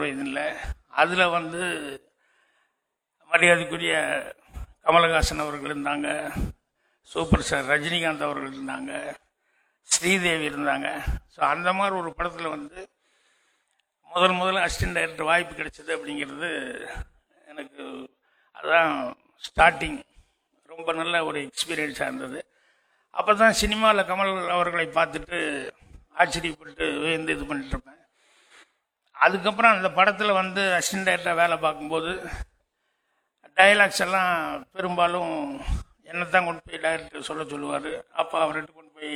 வயதில் அதில் வந்து மரியாதைக்குரிய கமலஹாசன் அவர்கள் இருந்தாங்க சூப்பர் ஸ்டார் ரஜினிகாந்த் அவர்கள் இருந்தாங்க ஸ்ரீதேவி இருந்தாங்க ஸோ அந்த மாதிரி ஒரு படத்தில் வந்து முதல் முதல்ல அசிஸ்டன்ட் டைரக்டர் வாய்ப்பு கிடைச்சது அப்படிங்கிறது எனக்கு அதான் ஸ்டார்டிங் ரொம்ப நல்ல ஒரு எக்ஸ்பீரியன்ஸாக இருந்தது அப்போ தான் சினிமாவில் கமல் அவர்களை பார்த்துட்டு ஆச்சரியப்பட்டு வியந்து இது பண்ணிட்டு இருப்பேன் அதுக்கப்புறம் அந்த படத்தில் வந்து அசிஸ்டன்ட் டைரக்டராக வேலை பார்க்கும்போது டயலாக்ஸ் எல்லாம் பெரும்பாலும் என்னை தான் கொண்டு போய் டைரக்டர் சொல்ல சொல்லுவார் அப்போ அவர்கிட்ட கொண்டு போய்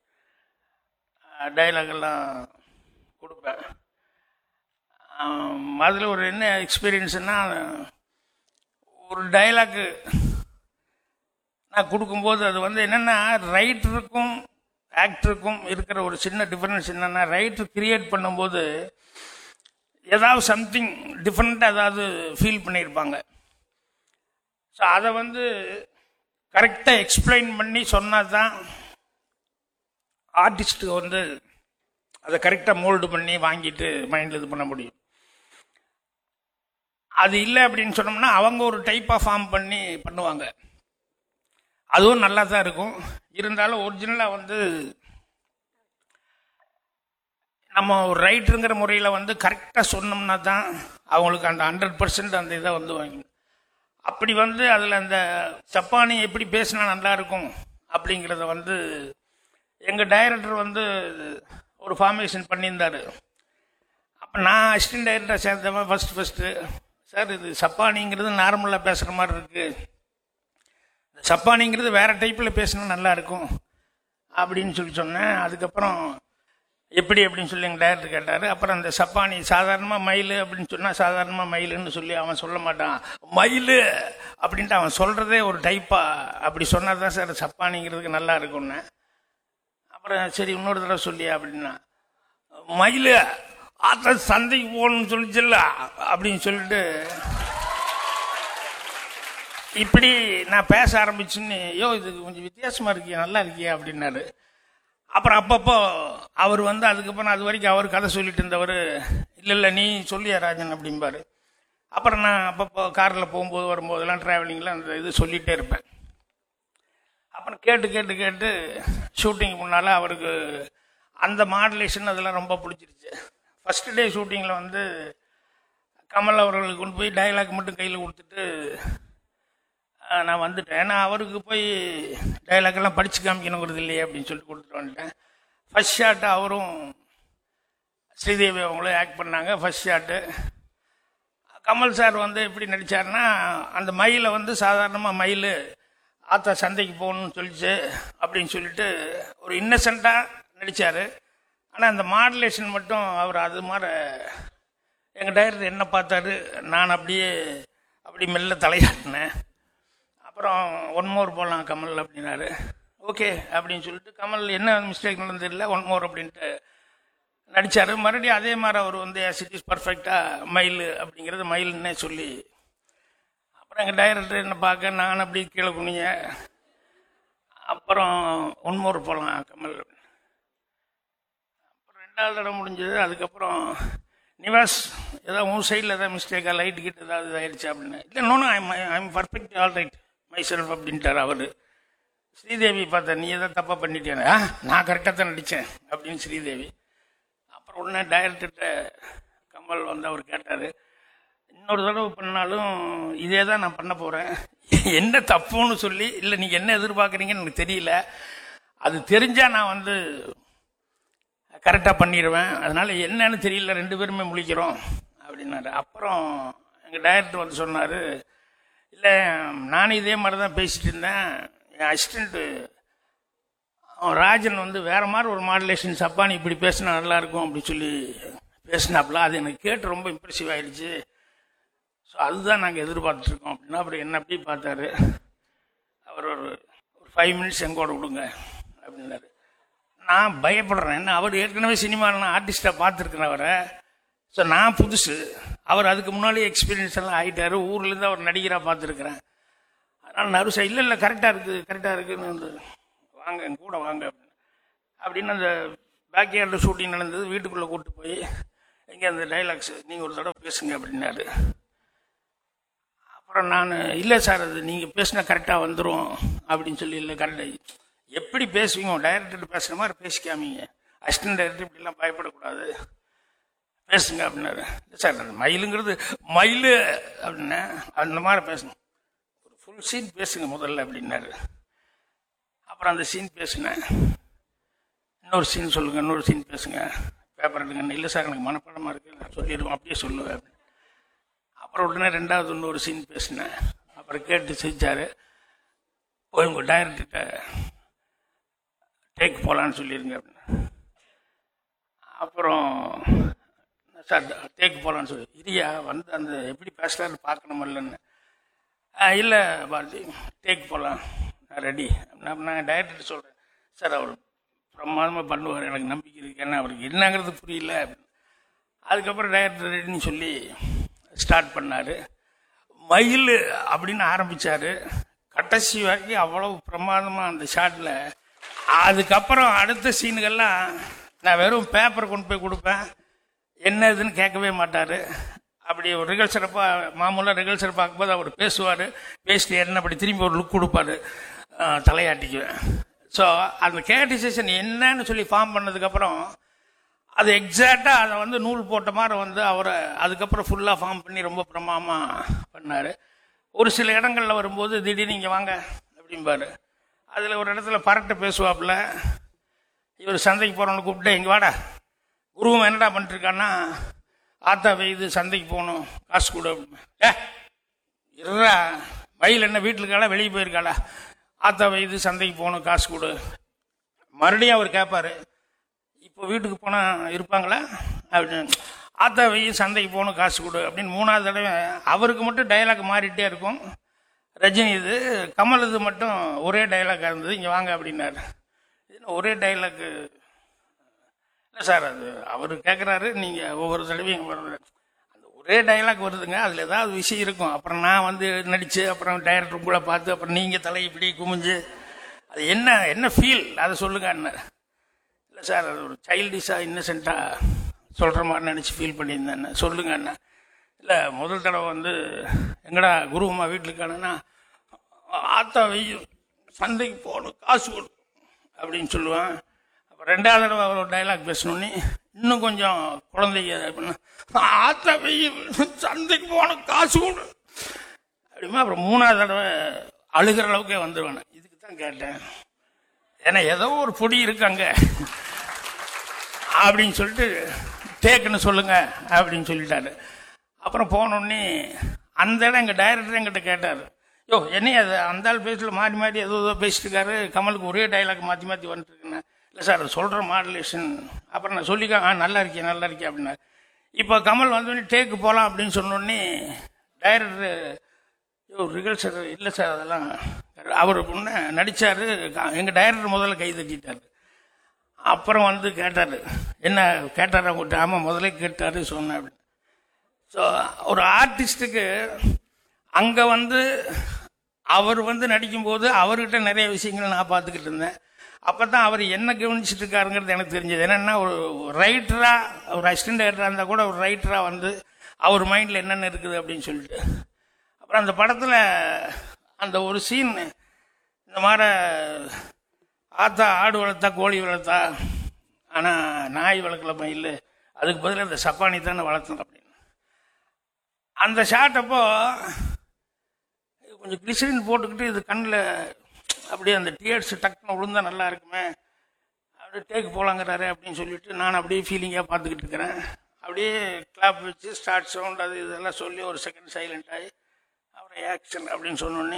டைலாக் எல்லாம் கொடுப்பேன் அதில் ஒரு என்ன எக்ஸ்பீரியன்ஸ்னா ஒரு டைலாக்கு நான் கொடுக்கும்போது அது வந்து என்னென்னா ரைட்டருக்கும் ஆக்டருக்கும் இருக்கிற ஒரு சின்ன டிஃப்ரென்ஸ் என்னென்னா ரைட்டர் கிரியேட் பண்ணும்போது ஏதாவது சம்திங் டிஃப்ரெண்ட்டாக ஏதாவது ஃபீல் பண்ணியிருப்பாங்க ஸோ அதை வந்து கரெக்டாக எக்ஸ்பிளைன் பண்ணி சொன்னால் தான் ஆர்டிஸ்ட்டுக்கு வந்து அதை கரெக்டாக மோல்டு பண்ணி வாங்கிட்டு மைண்டில் இது பண்ண முடியும் அது இல்லை அப்படின்னு சொன்னோம்னா அவங்க ஒரு டைப்பாக ஃபார்ம் பண்ணி பண்ணுவாங்க அதுவும் நல்லா தான் இருக்கும் இருந்தாலும் ஒரிஜினலாக வந்து நம்ம ஒரு ரைட்டருங்கிற முறையில் வந்து கரெக்டாக சொன்னோம்னா தான் அவங்களுக்கு அந்த ஹண்ட்ரட் பர்சன்ட் அந்த இதை வந்து வாங்கி அப்படி வந்து அதில் அந்த சப்பானி எப்படி பேசினா நல்லா இருக்கும் அப்படிங்கிறத வந்து எங்கள் டைரக்டர் வந்து ஒரு ஃபார்மேஷன் பண்ணியிருந்தார் அப்போ நான் அசிஸ்டன்ட் டைரக்டர் சேர்ந்தவன் ஃபஸ்ட்டு ஃபஸ்ட்டு சார் இது சப்பானிங்கிறது நார்மலாக பேசுகிற மாதிரி இருக்குது இந்த சப்பானிங்கிறது வேறு டைப்பில் பேசினா நல்லா இருக்கும் அப்படின்னு சொல்லி சொன்னேன் அதுக்கப்புறம் எப்படி அப்படின்னு சொல்லி எங்கள் டைரக்டர் கேட்டார் அப்புறம் அந்த சப்பானி சாதாரணமாக மயில் அப்படின்னு சொன்னால் சாதாரணமாக மயிலுன்னு சொல்லி அவன் சொல்ல மாட்டான் மயில் அப்படின்ட்டு அவன் சொல்கிறதே ஒரு டைப்பாக அப்படி சொன்னால் தான் சார் சப்பானிங்கிறதுக்கு நல்லா இருக்கும்னு அப்புறம் சரி இன்னொரு தடவை சொல்லி அப்படின்னா மயில் ஆத்த சந்தைக்கு போகணும்னு சொல்லிச்சுல்ல அப்படின்னு சொல்லிட்டு இப்படி நான் பேச ஆரம்பிச்சுன்னு ஐயோ இது கொஞ்சம் வித்தியாசமா இருக்கியா நல்லா இருக்கியா அப்படின்னாரு அப்புறம் அப்பப்போ அவர் வந்து அதுக்கப்புறம் அது வரைக்கும் அவர் கதை சொல்லிட்டு இருந்தவர் இல்லை இல்லை நீ சொல்லியா ராஜன் அப்படிம்பாரு அப்புறம் நான் அப்பப்போ காரில் போகும்போது வரும்போதெல்லாம் ட்ராவலிங்கில் அந்த இது சொல்லிகிட்டே இருப்பேன் அப்புறம் கேட்டு கேட்டு கேட்டு ஷூட்டிங் முன்னால் அவருக்கு அந்த மாடுலேஷன் அதெல்லாம் ரொம்ப பிடிச்சிருச்சு ஃபர்ஸ்ட் டே ஷூட்டிங்கில் வந்து கமல் அவர்களுக்கு கொண்டு போய் டைலாக் மட்டும் கையில் கொடுத்துட்டு ஆஹ், நான் வந்துட்டேன் ஏன்னா அவருக்கு போய் டைலாக் எல்லாம் படித்து காமிக்கணுங்கிறது இல்லையே அப்படின்னு சொல்லிட்டு கொடுத்துட்டு வந்துட்டேன் ஃபர்ஸ்ட் ஷாட் அவரும் ஸ்ரீதேவி அவங்களும் ஆக்ட் பண்ணாங்க ஃபர்ஸ்ட் ஷாட்டு கமல் சார் வந்து எப்படி நடிச்சாருன்னா அந்த மயிலை வந்து சாதாரணமாக மயில் ஆத்தா சந்தைக்கு போகணும்னு சொல்லிச்சு அப்படின்னு சொல்லிட்டு ஒரு இன்னசென்ட்டாக நடித்தார் ஆனால் அந்த மாடுலேஷன் மட்டும் அவர் அது மாதிரி எங்கள் டைரக்டர் என்ன பார்த்தாரு நான் அப்படியே அப்படி மெல்ல தலையாட்டினேன் அப்புறம் ஒன் மோர் போகலாம் கமல் அப்படின்னாரு ஓகே அப்படின்னு சொல்லிட்டு கமல் என்ன மிஸ்டேக் நடந்தது இல்லை ஒன் மோர் அப்படின்ட்டு நடித்தார் மறுபடியும் அதே மாதிரி அவர் வந்து சிட் இஸ் பர்ஃபெக்டாக மயில் அப்படிங்கிறது மயில்னே சொல்லி அப்புறம் எங்கள் டைரக்டர் என்ன பார்க்க நான் அப்படி கீழே குனிய அப்புறம் ஒன் மோர் போகலாம் கமல் அப்புறம் ரெண்டாவது தடவை முடிஞ்சது அதுக்கப்புறம் நிவாஸ் ஏதாவது உன் சைடில் ஏதாவது மிஸ்டேக்காக லைட் கிட்ட ஏதாவது இதாயிடுச்சு அப்படின்னு இல்லை நோனும் I'm I'm perfect all right myself அப்படின்ட்டார் அவர் ஸ்ரீதேவி பார்த்தா நீ எதாவது தப்பாக பண்ணிட்டேன் ஆ நான் கரெக்டாக தான் நடித்தேன் அப்படின்னு ஸ்ரீதேவி அப்புறம் உடனே டைரக்டர்கிட்ட கமல் வந்து அவர் கேட்டார் இன்னொரு தடவை பண்ணாலும் இதே தான் நான் பண்ண போகிறேன் என்ன தப்புன்னு சொல்லி இல்லை நீங்கள் என்ன எதிர்பார்க்குறீங்கன்னு எனக்கு தெரியல அது தெரிஞ்சால் நான் வந்து கரெக்டாக பண்ணிடுவேன் அதனால என்னன்னு தெரியல ரெண்டு பேருமே முழிக்கிறோம் அப்படின்னாரு அப்புறம் எங்கள் டைரக்டர் வந்து சொன்னார் இல்லை நானும் இதே மாதிரி தான் பேசிட்டு இருந்தேன் என் அசிஸ்டண்ட்டு அவன் ராஜன் வந்து வேற மாதிரி ஒரு மாடுலேஷன் சப்பானி இப்படி பேசினா நல்லா இருக்கும் அப்படி சொல்லி பேசினாப்புல அது எனக்கு கேட்டு ரொம்ப இம்ப்ரெசிவ் ஆயிடுச்சு ஸோ அதுதான் நாங்கள் எதிர்பார்த்துருக்கோம் அப்படின்னா அப்புறம் என்ன அப்படி பார்த்தாரு அவர் ஒரு ஒரு ஃபைவ் மினிட்ஸ் எங்கூட விடுங்க அப்படின்னாரு நான் பயப்படுறேன் என்ன அவர் ஏற்கனவே சினிமாவில் நான் ஆர்டிஸ்டாக பார்த்துருக்கிறேன் அவரை ஸோ நான் புதுசு அவர் அதுக்கு முன்னாலே எக்ஸ்பீரியன்ஸ் எல்லாம் ஆகிட்டாரு ஊர்லேருந்து அவர் நடிகராக பார்த்துருக்குறேன் அதனால் நர்வஸாக இல்லை இல்லை கரெக்டாக இருக்குது கரெக்டாக இருக்குன்னு வந்து வாங்க என் கூட வாங்க அப்படின்னு அப்படின்னு அந்த பேக்யார்டில் ஷூட்டிங் நடந்தது வீட்டுக்குள்ளே கூப்பிட்டு போய் இங்கே அந்த டைலாக்ஸ் நீங்கள் ஒரு தடவை பேசுங்க அப்படின்னாரு அப்புறம் நான் இல்லை சார் அது நீங்கள் பேசினா கரெக்டாக வந்துடும் அப்படின்னு சொல்லி இல்லை கரெக்டாக எப்படி பேசுவீங்க டைரக்டர் பேசுகிற மாதிரி பேசிக்காமீங்க அசிஸ்டன்ட் டைரக்டர் இப்படிலாம் பயப்படக்கூடாது பேசுங்க அப்படின்னாரு இல்லை சார் அந்த மயிலுங்கிறது மயில் அப்படின்னா அந்த மாதிரி பேசணும் ஒரு ஃபுல் சீன் பேசுங்க முதல்ல அப்படின்னாரு அப்புறம் அந்த சீன் பேசினேன் இன்னொரு சீன் சொல்லுங்க இன்னொரு சீன் பேசுங்க பேப்பர் எடுங்க இல்லை சார் எனக்கு மனப்பாடமாக இருக்கு நான் சொல்லிடுவோம் அப்படியே சொல்லுவேன் அப்படின்னு. அப்புறம் உடனே ரெண்டாவது இன்னொரு சீன் பேசினேன் அப்புறம் கேட்டு சிரிச்சாரு போய் உங்கள் டைரக்டர்கிட்ட டேக் போகலான்னு சொல்லிடுங்க அப்படின்னு அப்புறம் சார் டேக் போகலான்னு சொல்லி இரியா வந்து அந்த எப்படி பேசுகிறாரு பார்க்கணும் இல்லைன்னு இல்லை பாரதி டேக் போகலாம் நான் ரெடி நான் நான் டைரக்டர் சொல்கிறேன் சார் அவர் பிரமாதமாக பண்ணுவார் எனக்கு நம்பிக்கை இருக்கு ஏன்னா அவருக்கு என்னங்கிறது புரியல அப்படின்னு. அதுக்கப்புறம் டைரக்டர் ரெடின்னு சொல்லி ஸ்டார்ட் பண்ணார் மயில் அப்படின்னு ஆரம்பித்தார் கடைசி வரைக்கும் அவ்வளவு பிரமாதமாக அந்த ஷாட்டில் அதுக்கப்புறம் அடுத்த சீனுகள்லாம் நான் வெறும் பேப்பர் கொண்டு போய் கொடுப்பேன் என்ன இதுன்னு கேட்கவே மாட்டார் அப்படி ஒரு ரிகல்சரப்பா மாமூலாக ரிகல்சர் பார்க்கும்போது அவர் பேசுவார் பேசிட்டு என்ன அப்படி திரும்பி ஒரு லுக் கொடுப்பாரு ஆஹ் தலையாட்டிக்குவேன் ஸோ அந்த கேட்டிசேஷன் என்னன்னு சொல்லி ஃபார்ம் பண்ணதுக்கப்புறம் அது எக்ஸாக்டாக அதை வந்து நூல் போட்ட மாதிரி வந்து அவரை அதுக்கப்புறம் ஃபுல்லாக ஃபார்ம் பண்ணி ரொம்ப பிரமாமாக பண்ணார் ஒரு சில இடங்களில் வரும்போது திடீர்னு இங்கே வாங்க அப்படிம்பாரு அதில் ஒரு இடத்துல பரட்டை பேசுவாப்புல இவர் சந்தைக்கு போகிறவனை கூப்பிட்டு இங்கே வாடா குருவம் என்னடா பண்ணிட்டுருக்கான்னா ஆத்தா வெய்து சந்தைக்கு போகணும் காசு கொடு அப்படின்னு. ஏ இருடா மயில் என்ன வீட்டில் இருக்காளா வெளியே போயிருக்காளா ஆத்தா வெய்து சந்தைக்கு போகணும் காசு கொடு மறுபடியும் அவர் கேட்பாரு இப்போ வீட்டுக்கு போனால் இருப்பாங்களா அப்படின்னு ஆத்தா வெய்ய சந்தைக்கு போகணும் காசு கொடு அப்படின்னு மூணாவது தடவை அவருக்கு மட்டும் டைலாக் மாறிட்டே இருக்கும் ரஜினி இது கமல் இது மட்டும் ஒரே டைலாக் இருந்தது இங்கே வாங்க அப்படின்னாரு இது என்ன ஒரே டைலாக்கு இல்லை சார் அது அவர் கேட்குறாரு நீங்கள் ஒவ்வொரு தடவையும் வருது அந்த ஒரே டைலாக் வருதுங்க அதில் ஏதாவது விஷயம் இருக்கும் அப்புறம் நான் வந்து நடித்து அப்புறம் டைரக்டர் கூட பார்த்து அப்புறம் நீங்கள் தலை இப்படி குமிஞ்சு அது என்ன என்ன ஃபீல் அதை சொல்லுங்க அண்ணன் இல்லை சார் அது ஒரு சைல்டிஷாக இன்னசென்ட்டாக சொல்கிற மாதிரி நினச்சி ஃபீல் பண்ணியிருந்தேன் சொல்லுங்க அண்ணா இல்லை முதல் தடவை வந்து எங்கடா குருவம்மா வீட்டில் காணுன்னா ஆத்தா வெய்யும் சந்தைக்கு போகணும் காசு கொடு அப்படின்னு சொல்லுவேன் அப்போ ரெண்டாவது தடவை அவர் ஒரு டைலாக் பேசணுன்னே இன்னும் கொஞ்சம் குழந்தைங்க அப்படின்னா ஆத்தா வெய்யும் சந்தைக்கு போகணும் காசு கொடு அப்படிமா அப்புறம் மூணாவது தடவை அழுகிற அளவுக்கே வந்துடுவேன் இதுக்கு தான் கேட்டேன் ஏன்னா ஏதோ ஒரு பொடி இருக்கு அங்க அப்படின்னு சொல்லிட்டு டேக்குன்னு சொல்லுங்க அப்படின்னு சொல்லிட்டாரு அப்புறம் போனோடனே அந்த இடம் எங்கள் டைரக்டர் எங்கிட்ட கேட்டார் யோ என்னைய அது அந்த ஆள் பேசில் மாறி மாறி ஏதோ ஏதோ பேசிட்டு இருக்காரு கமலுக்கு ஒரே டைலாக் மாற்றி மாற்றி வந்துட்டு இருக்குன்னு இல்லை சார் அது சொல்கிற மாடுலேஷன் அப்புறம் நான் சொல்லிக்க ஆ நல்லா இருக்கேன் நல்லா இருக்கேன் அப்படின்னா இப்போ கமல் வந்தோடனே டேக்கு போகலாம் அப்படின்னு சொன்னோடனே டைரக்டர் யோ ரிகல்சர் இல்லை சார் அதெல்லாம் அவர் முன்ன நடித்தார் எங்கள் டைரக்டர் முதல்ல கை தட்டிட்டார் அப்புறம் வந்து கேட்டார் என்ன கேட்டார் அவங்ககிட்ட ஆமாம் முதல்ல கேட்டார் சொன்னேன் அப்படின்னு ஸோ ஒரு ஆர்டிஸ்ட்டுக்கு அங்கே வந்து அவர் வந்து நடிக்கும்போது அவர்கிட்ட நிறைய விஷயங்கள் நான் பார்த்துக்கிட்டு இருந்தேன் அப்போ தான் அவர் என்ன கவனிச்சிட்டு இருக்காருங்கிறது எனக்கு தெரிஞ்சது என்னென்னா ஒரு ரைட்டராக ஒரு அசிஸ்டன்ட் ரைட்டராக இருந்தால் கூட ஒரு ரைட்டராக வந்து அவர் மைண்டில் என்னென்ன இருக்குது அப்படின்னு சொல்லிட்டு அப்புறம் அந்த படத்தில் அந்த ஒரு சீன் இந்த மாதிரி ஆத்தா ஆடு வளர்த்தா கோழி வளர்த்தா ஆனால் நாய் வளர்க்கல மயில் அதுக்கு பதிலாக இந்த சப்பானி தானே வளர்த்தணும் அப்படின்னு அந்த ஷாட் அப்போ கொஞ்சம் கிளிசரின் போட்டுக்கிட்டு இது கண்ணில் அப்படியே அந்த டியர்ஸ் டக்குன்னு விழுந்தா நல்லா இருக்குமே அப்படியே டேக் போகலாங்கிறாரு அப்படின்னு சொல்லிட்டு நான் அப்படியே ஃபீலிங்காக பார்த்துக்கிட்டு இருக்கிறேன் அப்படியே கிளாப் வச்சு ஸ்டார்ட் சவுண்ட் அது இதெல்லாம் சொல்லி ஒரு செகண்ட் சைலண்ட் ஆகி அப்புறம் ஆக்ஷன் அப்படின்னு சொன்னோடனே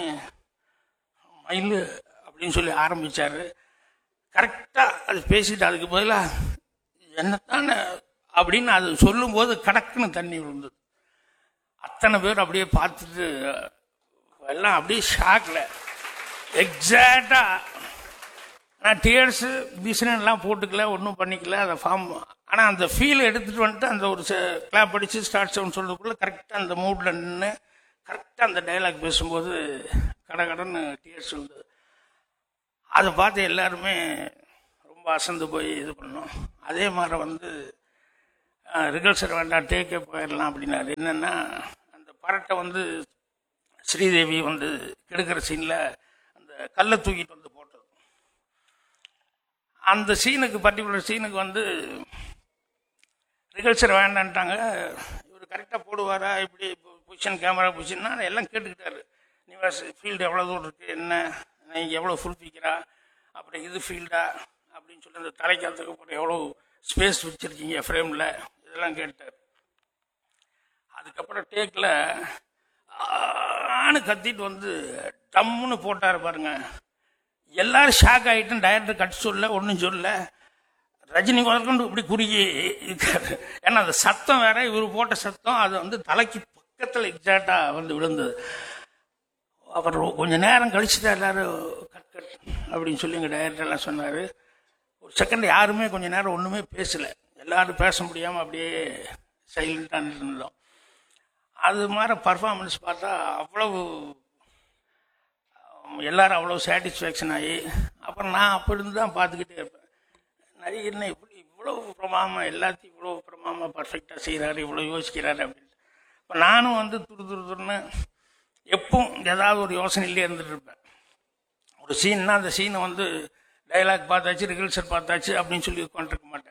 மயில் அப்படின்னு சொல்லி ஆரம்பிச்சாரு கரெக்டாக அது பேசிட்டு அதுக்கு பதிலாக என்னத்தானே அப்படின்னு அது சொல்லும்போது கடக்குன்னு தண்ணி விழுந்தது அத்தனை பேர் அப்படியே பார்த்துட்டு எல்லாம் அப்படியே ஷாக்ல எக்ஸாக்டா நான் டியர்ஸு பிசினெல்லாம் போட்டுக்கல ஒன்றும் பண்ணிக்கல அதை ஃபார்ம் ஆனால் அந்த ஃபீல் எடுத்துகிட்டு வந்துட்டு அந்த ஒரு கிளாப் அடித்து ஸ்டார்ட் சவுண்ட் சொல்றதுக்குள்ள கரெக்டாக அந்த மூடில் நின்று கரெக்டாக அந்த டைலாக் பேசும்போது கடகடன்னு டியர்ஸ் வந்தது அதை பார்த்து எல்லாருமே ரொம்ப அசந்து போய் இது பண்ணோம் அதே மாதிரி வந்து ரிகல்சர் வேண்டாம் டேக்கே போயிடலாம் அப்படின்னாரு என்னன்னா அந்த பரட்டை வந்து ஸ்ரீதேவி வந்து கெடுக்கிற சீனில் அந்த கல்லை தூக்கிட்டு வந்து போட்டது அந்த சீனுக்கு பர்டிகுலர் சீனுக்கு வந்து ரிகல்சர் வேண்டான்ட்டாங்க இவர் கரெக்டாக போடுவாரா இப்படி பொசிஷன் கேமரா பொசிஷன்னா எல்லாம் கேட்டுக்கிட்டாரு நிவாஸ் ஃபீல்டு எவ்வளோ தூரம் இருக்குது என்ன நீங்கள் எவ்வளோ ஃபுல் பிக்கிறா அப்புறம் இது ஃபீல்டா அப்படின்னு சொல்லி அந்த தலைக்காலத்துக்கு அப்புறம் எவ்வளோ ஸ்பேஸ் வச்சுருக்கீங்க ஃப்ரேமில் இதெல்லாம் கேட்டார் அதுக்கப்புறம் டேக்கில் ஆணு கத்திட்டு வந்து டம்முன்னு போட்டார் பாருங்க எல்லாரும் ஷாக் ஆகிட்டும் டைரக்டர் கட் சொல்ல ஒன்றும் சொல்ல ரஜினி முதற்கொண்டு இப்படி குறுகி இருக்காரு ஏன்னா அந்த சத்தம் வேற இவர் போட்ட சத்தம் அது வந்து தலைக்கு பக்கத்தில் எக்ஸாக்டாக வந்து விழுந்தது அப்புறம் கொஞ்ச நேரம் கழிச்சுட்டு எல்லாரும் கட் கட் அப்படின்னு சொல்லி எங்கள் டைரக்டர் எல்லாம் சொன்னார் ஒரு செகண்ட் யாருமே கொஞ்ச நேரம் ஒன்றுமே பேசலை எல்லாரும் பேச முடியாமல் அப்படியே சைலண்டாக இருந்தோம் அது மாதிரி பர்ஃபார்மன்ஸ் பார்த்தா அவ்வளவு எல்லாரும் அவ்வளோ சாட்டிஸ்ஃபேக்ஷன் ஆகி அப்புறம் நான் அப்படி இருந்து தான் பார்த்துக்கிட்டே இருப்பேன் நடிகர்னா இப்படி இவ்வளோ பிரமாமல் எல்லாத்தையும் இவ்வளோ பிரமாமல் பர்ஃபெக்டாக செய்கிறாரு இவ்வளோ யோசிக்கிறாரு அப்படின்ட்டு இப்போ நானும் வந்து துரு துரு துருன்னு எப்பவும் ஏதாவது ஒரு யோசனையிலே இருந்துட்டு இருப்பேன் ஒரு சீன்னா அந்த சீனை வந்து டைலாக் பார்த்தாச்சு ரிகல்சர் பார்த்தாச்சு அப்படின்னு சொல்லி உட்காந்துருக்க மாட்டேன்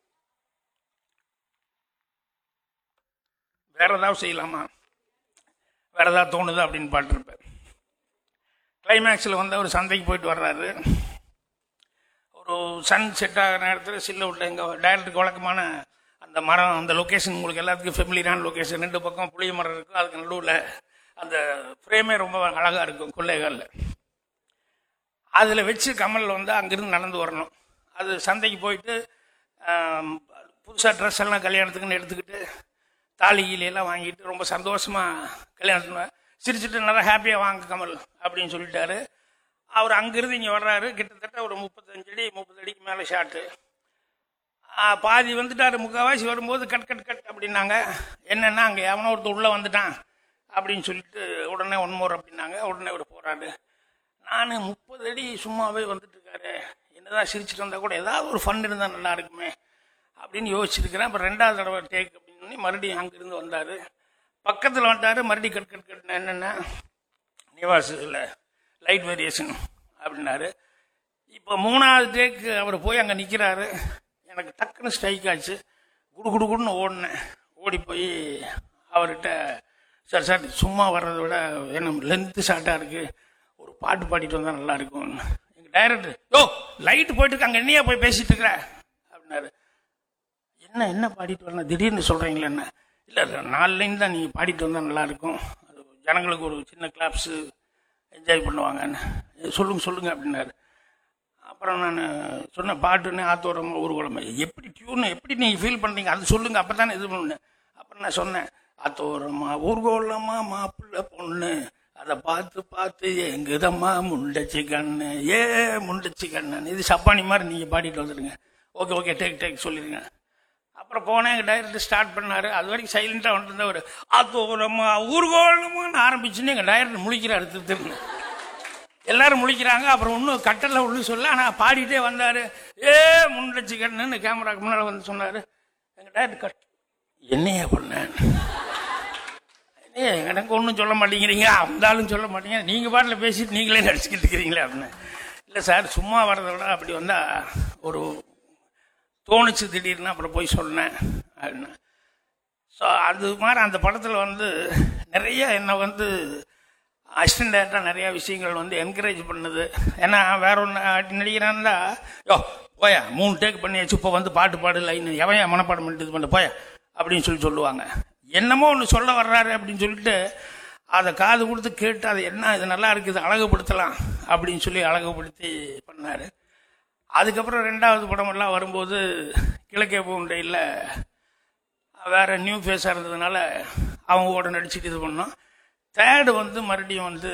வேற ஏதாவது செய்யலாமா வேற ஏதாவது தோணுது அப்படின்னு பாட்டுருப்பேன் கிளைமேக்ஸில் வந்து அவர் சந்தைக்கு போயிட்டு வர்றாரு ஒரு சன் செட் ஆகிற நேரத்தில் சில்ல உள்ள எங்கள் டைரக்டருக்கு வழக்கமான அந்த மரம் அந்த லொக்கேஷன் உங்களுக்கு எல்லாத்துக்கும் ஃபெமிலியரான லொக்கேஷன் ரெண்டு பக்கம் புளிய மரம் இருக்கும் அதுக்கு நடுவில் அந்த ஃப்ரேமே ரொம்ப அழகாக இருக்கும் கொள்ளைகளில் அதில் வச்சு கமலில் வந்து அங்கிருந்து நடந்து வரணும் அது சந்தைக்கு போயிட்டு புதுசாக ட்ரெஸ் எல்லாம் கல்யாணத்துக்குன்னு எடுத்துக்கிட்டு தாலி கீலையெல்லாம் வாங்கிட்டு ரொம்ப சந்தோஷமாக கல்யாணம் சிரிச்சுட்டு நல்லா ஹாப்பியாக வாங்க கமல் அப்படின்னு சொல்லிட்டாரு அவர் அங்கிருந்து இங்கே வர்றாரு கிட்டத்தட்ட ஒரு முப்பத்தஞ்சு அடி முப்பது அடிக்கு மேலே ஷாட்டு பாதி வந்துட்டாரு முக்கால்வாசி வரும்போது கட் கட் கட் அப்படின்னாங்க என்னென்னா அங்கே எவனோ ஒருத்தர் உள்ளே வந்துட்டான் அப்படின்னு சொல்லிட்டு உடனே ஒன் மோர் அப்படின்னாங்க உடனே அவர் போகிறாரு நான் முப்பது அடி சும்மாவே வந்துட்டு இருக்காரு என்னதான் சிரிச்சுட்டு வந்தால் கூட ஏதாவது ஒரு ஃபன் இருந்தால் நல்லா இருக்குமே அப்படின்னு யோசிச்சிருக்கிறேன் அப்புறம் ரெண்டாவது தடவை டேக் அப்படின்னு சொல்லி மறுபடியும் அங்கிருந்து வந்தார் பக்கத்தில் வந்தார் மறுபடியும் கட் கட் கட் என்னென்னா நிவாசில் லைட் வேரியேஷன் அப்படின்னாரு இப்போ மூணாவது டேக்கு அவர் போய் அங்கே நிற்கிறாரு எனக்கு டக்குன்னு ஸ்ட்ரைக் ஆச்சு குடு குடு குடுன்னு ஓடினேன் ஓடி போய் அவர்கிட்ட சார் சார் சும்மா வர்றதை விட என்ன லென்த்து ஷார்ட்டாக இருக்குது ஒரு பாட்டு பாடிட்டு வந்தால் நல்லா இருக்கும் எங்கள் டைரக்டர் யோ லைட்டு போயிட்டு இருக்கு அங்கே என்னையா போய் பேசிட்டு இருக்கிற அப்படின்னாரு என்ன என்ன பாடிட்டு வரணும் திடீர்னு சொல்கிறீங்களே என்ன இல்லை நாலு லைன் தான் நீங்கள் பாடிட்டு வந்தால் நல்லாயிருக்கும் அது ஜனங்களுக்கு ஒரு சின்ன கிளாப்ஸு என்ஜாய் பண்ணுவாங்கன்னு சொல்லுங்க சொல்லுங்க அப்படின்னாரு அப்புறம் நான் சொன்ன பாட்டுன்னு ஆத்தோரமாக ஊர்வலம் எப்படி டியூன் எப்படி நீங்கள் ஃபீல் பண்ணுறீங்க அது சொல்லுங்க அப்போ தானே இது பண்ணேன் அப்புறம் நான் சொன்னேன் ஆத்தோரமா ஊர்கோலமா மாப்பிள்ளை பொண்ணு அதை பார்த்து பார்த்து எங்குதம்மா முண்டச்சி கண்ணு ஏ முண்டச்சி கண்ணு இது சப்பானி மாதிரி நீங்கள் பாடிட்டு வந்துடுங்க ஓகே ஓகே டேக் டேக் சொல்லிடுங்க அப்புறம் போனேன் எங்கள் டைரக்டர் ஸ்டார்ட் பண்ணார் அது வரைக்கும் சைலண்டாக வந்துருந்தவர் ஆத்தோரமா ஊர்கோலமான்னு ஆரம்பிச்சுன்னு எங்கள் டைரக்டர் முழிக்கிறாரு திரு திருன்னு எல்லாரும் முழிக்கிறாங்க அப்புறம் இன்னும் கட்டல ஒன்றும் சொல்ல ஆனால் பாடிட்டே வந்தார் ஏ முண்டச்சி கண்ணுன்னு கேமராக்கு முன்னால் வந்து சொன்னார் எங்கள் டைரக்டர் கட் என்னையா பண்ணேன் ஏ எனக்கு ஒன்றும் சொல்ல மாட்டேங்கிறீங்க வந்தாலும் சொல்ல மாட்டேங்க நீங்கள் பாட்டில் பேசிட்டு நீங்களே நடிச்சுக்கிட்டு இருக்கிறீங்களே அப்படின்னு இல்லை சார் சும்மா வர்றதை விட அப்படி வந்தால் ஒரு தோணுச்சு திடீர்னு அப்புறம் போய் சொன்னேன் அப்படின்னு ஸோ அது மாதிரி அந்த படத்தில் வந்து நிறைய என்னை வந்து அசிஸ்டன்ட் டேரக்டராக நிறையா விஷயங்கள் வந்து என்கரேஜ் பண்ணுது ஏன்னா வேற ஒன்று நடிக்கிறான்டா யோ போயா மூணு டேக் பண்ணியாச்சு இப்போ வந்து பாட்டு பாடு லைன் எவன் என் மனப்பாடம் பண்ணிட்டு இது பண்ண போயா அப்படின்னு சொல்லி சொல்லுவாங்க என்னமோ ஒன்று சொல்ல வர்றாரு அப்படின்னு சொல்லிட்டு அதை காது கொடுத்து கேட்டு அது என்ன இது நல்லா இருக்குது அழகுபடுத்தலாம் அப்படின்னு சொல்லி அழகுபடுத்தி பண்ணார் அதுக்கப்புறம் ரெண்டாவது படமெல்லாம் வரும்போது கிழக்கே பூண்டையில் வேற நியூ ஃபேஸாக இருந்ததுனால அவங்க கூட நடிச்சுட்டு இது பண்ணோம் தேர்டு வந்து மறுபடியும் வந்து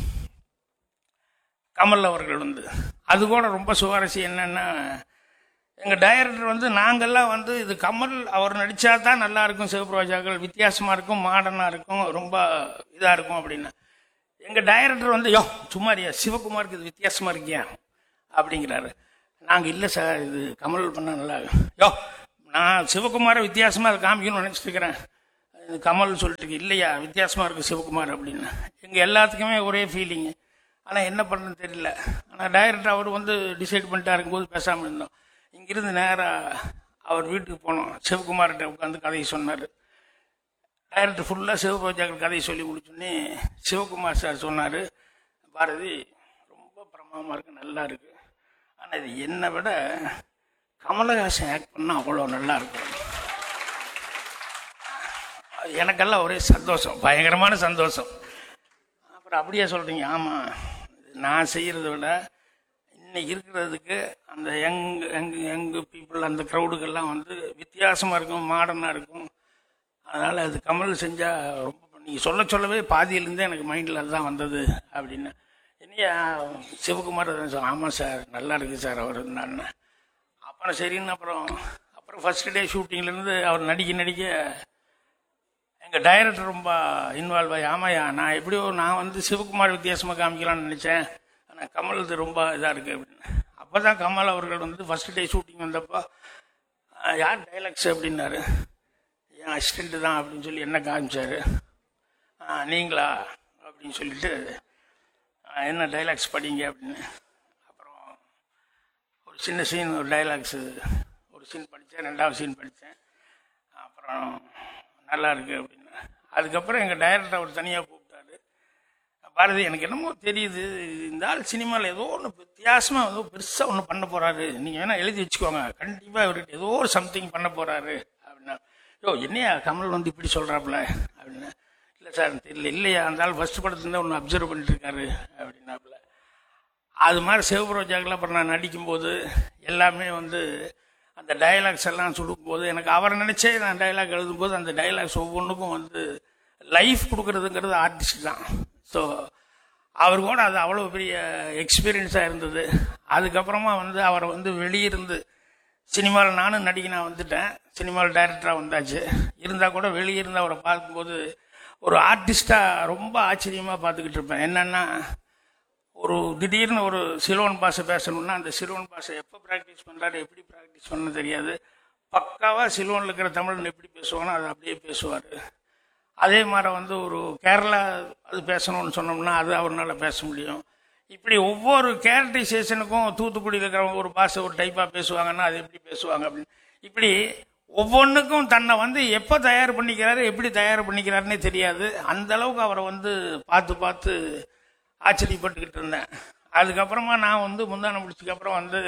கமல் அவர்கள் வந்து அது கூட ரொம்ப சுவாரஸ்யம் என்னன்னா எங்கள் டைரக்டர் வந்து நாங்கள்லாம் வந்து இது கமல் அவர் நடித்தா தான் நல்லா இருக்கும் சிவபிரபாஜாக்கள் வித்தியாசமாக இருக்கும் மாடர்னாக இருக்கும் ரொம்ப இதாக இருக்கும் அப்படின்னு எங்கள் டைரக்டர் வந்து யோ சும்மாரியா சிவகுமாருக்கு இது வித்தியாசமாக இருக்கியா அப்படிங்கிறாரு நாங்கள் இல்லை சார் இது கமல் பண்ண நல்லா யோ நான் சிவகுமாரை வித்தியாசமாக அதை காமிக்கணும்னு நினச்சிட்டு இருக்கிறேன் இது கமல் சொல்லிட்டு இருக்கு, இல்லையா வித்தியாசமாக இருக்குது சிவகுமார் அப்படின்னு எங்கள் எல்லாத்துக்குமே ஒரே ஃபீலிங்கு ஆனால் என்ன பண்ணுன்னு தெரியல ஆனால் டைரக்டர் அவர் வந்து டிசைட் பண்ணிட்டாருக்கும் போது பேசாமல் இருந்தோம் இங்கிருந்து நேராக அவர் வீட்டுக்கு போனோம் சிவகுமார்கிட்ட உட்காந்து கதையை சொன்னார் டைரக்டர் ஃபுல்லாக சிவபூஜாக்கள் கதையை சொல்லி முடிச்சோடனே சிவகுமார் சார் சொன்னார் பாரதி ரொம்ப பிரமாதமாக இருக்கு நல்லா இருக்கு ஆனால் இது என்னை விட கமலஹாசன் ஆக்ட் பண்ணால் அவ்வளோ நல்லா இருக்கும் எனக்கெல்லாம் ஒரே சந்தோஷம் பயங்கரமான சந்தோஷம் அப்புறம் அப்படியே சொல்கிறீங்க ஆமாம் நான் செய்கிறத விட இன்னைக்கு இருக்கிறதுக்கு அந்த யங் யங் யங் பீப்புள் அந்த க்ரௌடுக்கெல்லாம் வந்து வித்தியாசமாக இருக்கும் மாடர்னாக இருக்கும் அதனால் அது கமல் செஞ்சால் ரொம்ப நீங்கள் சொல்ல சொல்லவே பாதியிலேருந்தே எனக்கு மைண்டில் அதுதான் வந்தது அப்படின்னு என்னையா சிவகுமார் அதான் சொன்னார், ஆமாம் சார் நல்லா இருக்குது சார் அவர் இருந்தான்னு அப்புறம் சரின்னு அப்புறம் அப்புறம் ஃபர்ஸ்ட் டே ஷூட்டிங்லேருந்து அவர் நடிக்க நடிக்க எங்கள் டைரக்டர் ரொம்ப இன்வால்வ் ஆகி ஆமாயா நான் எப்படியோ நான் வந்து சிவகுமார் வித்தியாசமாக காமிக்கலாம்னு நினச்சேன் ஆனால் கமல் இது ரொம்ப இதாக இருக்குது அப்படின்னு அப்போ தான் கமல் அவர்கள் வந்து ஃபர்ஸ்ட் டே ஷூட்டிங் வந்தப்போ "ஆஹ், யார் டைலாக்ஸ் அப்படின்னாரு என் அசிஸ்டண்ட்டு தான் அப்படின்னு சொல்லி என்ன காமிச்சாரு "ஆ, நீங்களா அப்படின்னு சொல்லிட்டு "ஆ, என்ன டைலாக்ஸ் படிங்க அப்படின்னு அப்புறம் ஒரு சின்ன சீன் ஒரு டைலாக்ஸு ஒரு சீன் படித்தேன் ரெண்டாவது சீன் படித்தேன் அப்புறம் நல்லா இருக்கு அப்படின்னு அதுக்கப்புறம் எங்கள் டைரக்டர் அவர் தனியாக கூப்பிட்டாரு பாரதி எனக்கு என்னமோ தெரியுது இந்த ஆள் சினிமாவில் ஏதோ ஒன்று வித்தியாசமாக ஏதோ பெருசாக ஒன்று பண்ண போகிறாரு நீங்கள் வேணால் எழுதி வச்சுக்கோங்க கண்டிப்பாக இவர்கிட்ட ஏதோ ஒரு சம்திங் பண்ண போகிறாரு அப்படின்னா யோ என்னையா கமல் வந்து இப்படி சொல்கிறாப்புல அப்படின்னா இல்லை சார் தெரியல இல்லையா அந்த ஆள் ஃபஸ்ட் படத்துலேருந்து ஒன்று அப்சர்வ் பண்ணிட்டு இருக்காரு அப்படின்னாப்புல அது மாதிரி சிவபுரோஜாக்கில் அப்புறம் நான் நடிக்கும்போது எல்லாமே வந்து அந்த டயலாக்ஸ் எல்லாம் சுடுக்கும்போது எனக்கு அவரை நினச்சே நான் டயலாக் எழுதும்போது அந்த டயலாக்ஸ் ஒவ்வொன்றுக்கும் வந்து லைஃப் கொடுக்கறதுங்கிறது ஆர்டிஸ்ட் தான் ஸோ அவர் கூட அது அவ்வளோ பெரிய எக்ஸ்பீரியன்ஸாக இருந்தது அதுக்கப்புறமா வந்து அவரை வந்து வெளியிருந்து சினிமாவில் நானும் நடிக்க நான் வந்துட்டேன் சினிமாவில் டைரக்டராக வந்தாச்சு இருந்தால் கூட வெளியிருந்து அவரை பார்க்கும்போது ஒரு ஆர்டிஸ்டாக ரொம்ப ஆச்சரியமாக பார்த்துக்கிட்டு இருப்பேன் என்னென்னா ஒரு திடீர்னு ஒரு சிலோன் பாஷை பேசணும்னா அந்த சிலோன் பாஷை எப்போ ப்ராக்டிஸ் பண்ணுறாரு எப்படி ப்ராக்டிஸ் பண்ண தெரியாது பக்காவாக சிலோனில் இருக்கிற தமிழன் எப்படி பேசுவானோ அதை அப்படியே பேசுவார் அதே மாதிரி வந்து ஒரு கேரளா அது பேசணும்னு சொன்னோம்னா அது அவரால் பேச முடியும் இப்படி ஒவ்வொரு கேரக்டரைசேஷனுக்கும் தூத்துக்குடியில் இருக்கிறவங்க ஒரு பாஷை ஒரு டைப்பாக பேசுவாங்கன்னா அது எப்படி பேசுவாங்க அப்படின்னு இப்படி ஒவ்வொன்றுக்கும் தன்னை வந்து எப்போ தயார் பண்ணிக்கிறாரு எப்படி தயார் பண்ணிக்கிறாருன்னே தெரியாது அந்த அளவுக்கு அவரை வந்து பார்த்து பார்த்து ஆச்சரியப்பட்டுக்கிட்டு இருந்தேன் அதுக்கப்புறமா நான் வந்து முந்தான முடிச்சதுக்கு அப்புறம் வந்து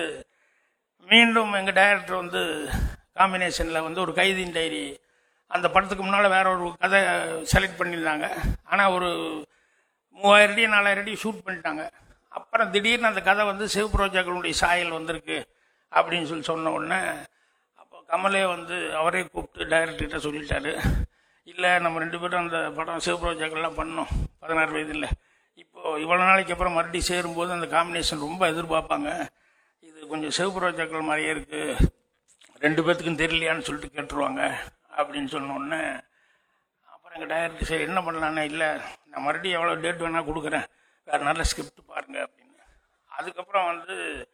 மீண்டும் எங்கள் டைரக்டர் வந்து காம்பினேஷனில் வந்து ஒரு கைதின் டைரி அந்த படத்துக்கு முன்னால் வேற ஒரு கதை செலக்ட் பண்ணியிருந்தாங்க ஆனால் ஒரு மூவாயிரம் அடி நாலாயிரம் அடி ஷூட் பண்ணிட்டாங்க அப்புறம் திடீர்னு அந்த கதை வந்து சிவபுரோஜாக்களுடைய சாயல் வந்திருக்கு அப்படின்னு சொல்லி சொன்ன உடனே அப்போ கமலே வந்து அவரே கூப்பிட்டு டைரக்டர்கிட்ட சொல்லிட்டாரு இல்லை நம்ம ரெண்டு பேரும் அந்த படம் சிவபுரோஜாக்கள்லாம் பண்ணோம் பதினாறு வயதில் இப்போ இவ்வளோ நாளைக்கு அப்புறம் மறுபடியும் சேரும்போது அந்த காம்பினேஷன் ரொம்ப எதிர்பார்ப்பாங்க இது கொஞ்சம் சிவபுரோஜாக்கள் மாதிரியே இருக்கு ரெண்டு பேர்த்துக்கும் தெரியலையான்னு சொல்லிட்டு கேட்டுருவாங்க அப்படின்னு சொன்ன உடனே அப்புறம் எங்கள் டைரக்டர் சரி என்ன பண்ணலான்னு இல்லை நான் மறுபடியும் எவ்வளோ டேட் வேணால் கொடுக்குறேன் வேறு நல்ல ஸ்கிரிப்ட் பாருங்க அப்படின்னு அதுக்கப்புறம் வந்து